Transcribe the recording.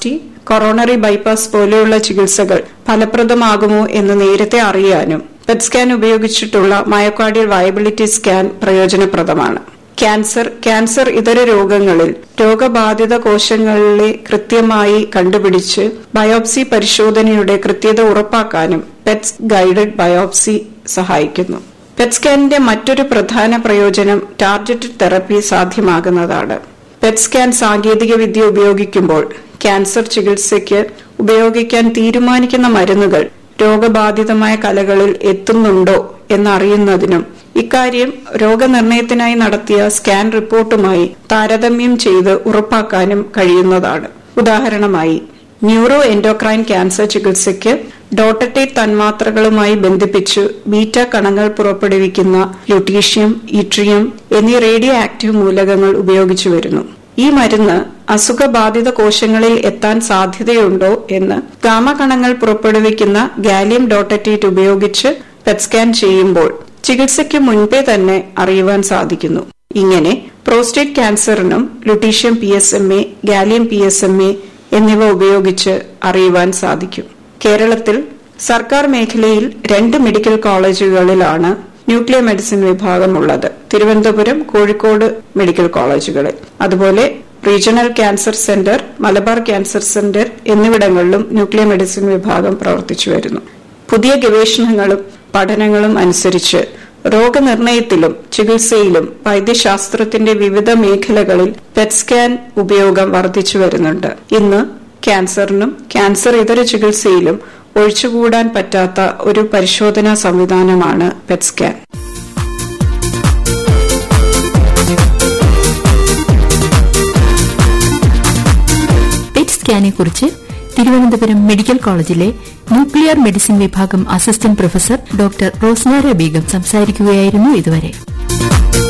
coronary bypass പോലെയുള്ള ചികിത്സകൾ ഫലപ്രദമാകുമോ എന്ന് നേരത്തെ അറിയാനും പെറ്റ് സ്കാൻ ഉപയോഗിച്ചിട്ടുള്ള മയോകാർഡിയൽ വയബിലിറ്റി സ്കാൻ പ്രയോജനപ്രദമാണ് ക്യാൻസർ ക്യാൻസർ ഇതര രോഗങ്ങളിൽ രോഗബാധിത കോശങ്ങളിലെ കൃത്യമായി കണ്ടുപിടിച്ച് ബയോപ്സി പരിശോധനയുടെ കൃത്യത ഉറപ്പാക്കാനും പെറ്റ്സ് ഗൈഡഡ് ബയോപ്സി സഹായിക്കുന്നു പെറ്റ് സ്കാനിന്റെ മറ്റൊരു പ്രധാന പ്രയോജനം ടാർഗറ്റഡ് തെറപ്പി സാധ്യമാകുന്നതാണ് പെറ്റ് സ്കാൻ സാങ്കേതിക വിദ്യ ഉപയോഗിക്കുമ്പോൾ ക്യാൻസർ ചികിത്സയ്ക്ക് ഉപയോഗിക്കാൻ തീരുമാനിക്കുന്ന മരുന്നുകൾ രോഗബാധിതമായ കലകളിൽ എത്തുന്നുണ്ടോ എന്നറിയുന്നതിനും ഇക്കാര്യം രോഗനിർണയത്തിനായി നടത്തിയ സ്കാൻ റിപ്പോർട്ടുമായി താരതമ്യം ചെയ്ത് ഉറപ്പാക്കാനും കഴിയുന്നതാണ് ഉദാഹരണമായി ന്യൂറോ എൻഡോക്രൈൻ ക്യാൻസർ ചികിത്സയ്ക്ക് ഡോട്ടറ്റേറ്റ് തന്മാത്രകളുമായി ബന്ധിപ്പിച്ച് ബീറ്റ കണങ്ങൾ പുറപ്പെടുവിക്കുന്ന ലുട്ടീഷ്യം ഇട്രിയം എന്നീ റേഡിയോ ആക്റ്റീവ് മൂലകങ്ങൾ ഉപയോഗിച്ചു വരുന്നു ഈ മരുന്ന് അസുഖബാധിത കോശങ്ങളിൽ എത്താൻ സാധ്യതയുണ്ടോ എന്ന് ഗാമ കണങ്ങൾ പുറപ്പെടുവിക്കുന്ന ഗാലിയം ഡോട്ടറ്റേറ്റ് ഉപയോഗിച്ച് പെറ്റ് സ്കാൻ ചെയ്യുമ്പോൾ ചികിത്സയ്ക്ക് മുൻപേ തന്നെ അറിയുവാൻ സാധിക്കുന്നു ഇങ്ങനെ പ്രോസ്റ്റേറ്റ് ക്യാൻസറിനും lutetium P S M A gallium P S M A എന്നിവ ഉപയോഗിച്ച് അറിയുവാൻ സാധിക്കും കേരളത്തിൽ സർക്കാർ മേഖലയിൽ രണ്ട് മെഡിക്കൽ കോളേജുകളിലാണ് ന്യൂക്ലിയർ മെഡിസിൻ വിഭാഗമുള്ളത് തിരുവനന്തപുരം കോഴിക്കോട് മെഡിക്കൽ കോളേജുകളിൽ അതുപോലെ Regional Cancer Centre Malabar Cancer Centre എന്നിവിടങ്ങളിലും ന്യൂക്ലിയർ മെഡിസിൻ വിഭാഗം പ്രവർത്തിച്ചു വരുന്നു പുതിയ ഗവേഷണങ്ങളും പഠനങ്ങളും അനുസരിച്ച് രോഗനിർണയത്തിലും ചികിത്സയിലും വൈദ്യശാസ്ത്രത്തിന്റെ വിവിധ മേഖലകളിൽ പെറ്റ് സ്കാൻ ഉപയോഗം വർദ്ധിച്ചു വരുന്നുണ്ട് ഇന്ന് ക്യാൻസറിനും ക്യാൻസർ ഇതര ചികിത്സയിലും ഒഴിച്ചുകൂടാൻ പറ്റാത്ത ഒരു പരിശോധനാ സംവിധാനമാണ് പെറ്റ് സ്കാൻ പെറ്റ് സ്കാനെ കുറിച്ച് തിരുവനന്തപുരം മെഡിക്കൽ കോളേജിലെ ന്യൂക്ലിയർ മെഡിസിൻ വിഭാഗം assistant professor doctor Rosnara Begum സംസാരിക്കുകയായിരുന്നു ഇതുവരെ